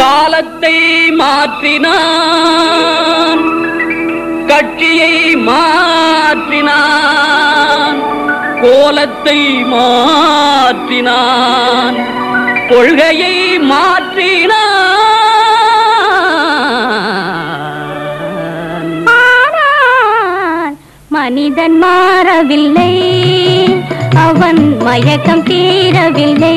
காலத்தை மாற்றினான் கட்சியை மாற்றினான் கோலத்தை மாற்றினான் கொள்கையை மாற்றினான் ஆனால் மனிதன் மாறவில்லை அவன் மயக்கம் தீரவில்லை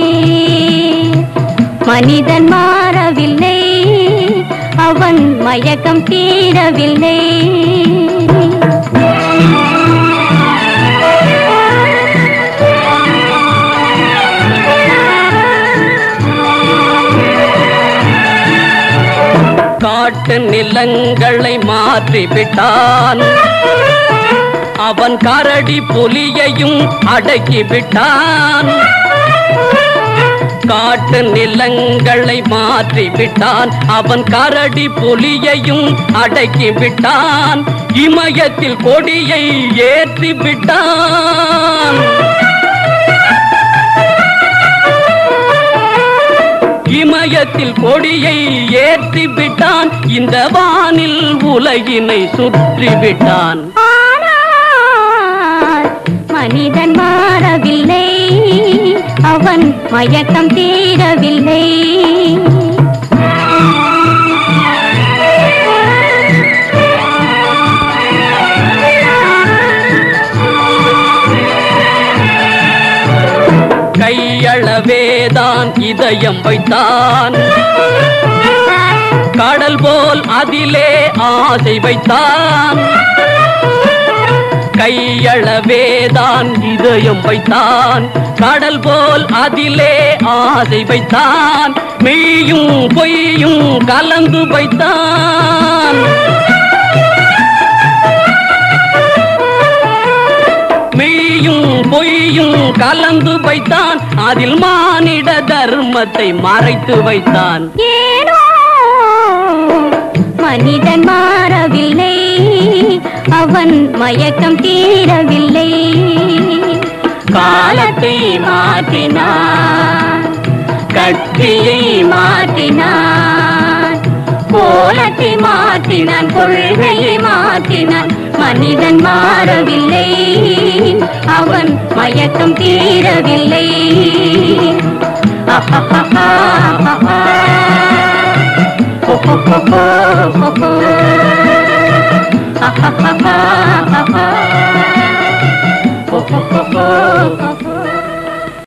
மனிதன் மாறவில்லை அவன் மயக்கம் தீரவில்லை காட்டு நிலங்களை மாற்றி விட்டான் அவன் கரடி புலியையும் அடக்கி விட்டான் காட்டு நிலங்களை மாற்றி விட்டான் அவன் கரடி புலியையும் அடக்கி விட்டான் இமயத்தில் கொடியை ஏற்றி விட்டான் இமயத்தில் கொடியை ஏற்றி விட்டான் இந்த வானில் உலகினை சுற்றி விட்டான் ஆனால் மனிதன் மாறவில்லை அவன் மயக்கம் தீரவில்லை கையளவேதான் இதயம் வைத்தான் கடல் போல் அதிலே ஆசை வைத்தான் கையளவேதான் இதயம் வைத்தான் கடல் போல் அதிலே ஆசை வைத்தான் மெய்யும் பொய்யும் கலந்து வைத்தான் மெய்யும் பொய்யும் கலந்து வைத்தான் அதில் மானிட தர்மத்தை மறைத்து வைத்தான் ஏனோ மனிதன் மாறவில்லை அவன் மயக்கம் தீரவில்லை காலத்தை மாற்றினான் கட்சியை மாற்றினான் கோலத்தை மாற்றினான் கொள்கையை மாற்றினான் மனிதன் மாறவில்லை அவன் மயக்கம் தீரவில்லை